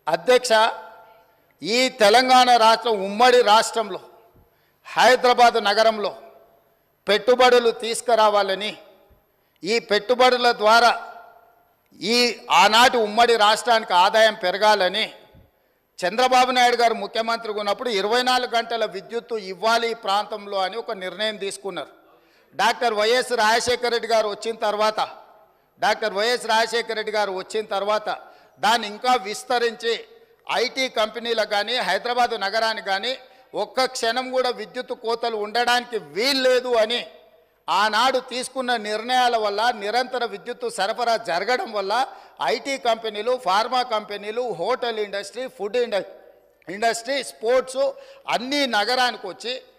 అధ్యక్ష ఈ తెలంగాణ రాష్ట్రం ఉమ్మడి రాష్ట్రంలో హైదరాబాద్ నగరంలో పెట్టుబడులు తీసుకురావాలని ఈ పెట్టుబడుల ద్వారా ఈ ఆనాటి ఉమ్మడి రాష్ట్రానికి ఆదాయం పెరగాలని చంద్రబాబు నాయుడు గారు ముఖ్యమంత్రిగా ఉన్నప్పుడు ఇరవై నాలుగు గంటల విద్యుత్తు ఇవ్వాలి ఈ ప్రాంతంలో అని ఒక నిర్ణయం తీసుకున్నారు డాక్టర్ వైఎస్ రాజశేఖర రెడ్డి గారు వచ్చిన తర్వాత డాక్టర్ వైఎస్ రాజశేఖర రెడ్డి గారు వచ్చిన తర్వాత దాన్ని ఇంకా విస్తరించి ఐటీ కంపెనీలకు కానీ హైదరాబాద్ నగరానికి కానీ ఒక్క క్షణం కూడా విద్యుత్ కోతలు ఉండడానికి వీల్లేదు అని ఆనాడు తీసుకున్న నిర్ణయాల వల్ల నిరంతర విద్యుత్తు సరఫరా జరగడం వల్ల ఐటీ కంపెనీలు ఫార్మా కంపెనీలు హోటల్ ఇండస్ట్రీ ఫుడ్ ఇండ ఇండస్ట్రీ స్పోర్ట్స్ అన్నీ నగరానికి వచ్చి